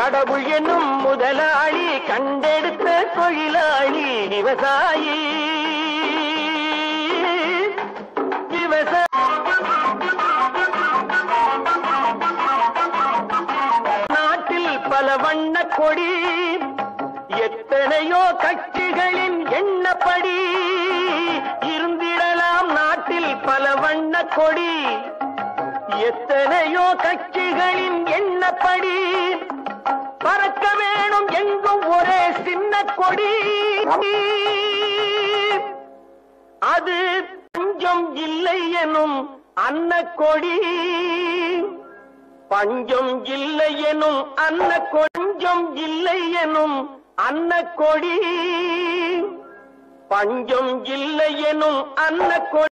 கடவுள் என்னும் முதலாளி கண்டெடுத்த தொழிலாளி விவசாயி விவசாய நாட்டில் பல வண்ண கொடி எத்தனையோ கட்சிகளின் எண்ணப்படி இருந்திடலாம் நாட்டில் பல வண்ண கொடி எத்தனையோ கட்சிகளின் எண்ணப்படி பறக்க வேணும் எங்கும் ஒரே சின்ன கொடி அது பஞ்சம் இல்லை எனும் அன்ன கொடி பஞ்சம் இல்லை எனும் அன்ன கொஞ்சம் இல்லை எனும் அன்ன கொடி பஞ்சம் இல்லை எனும் அன்ன கொடி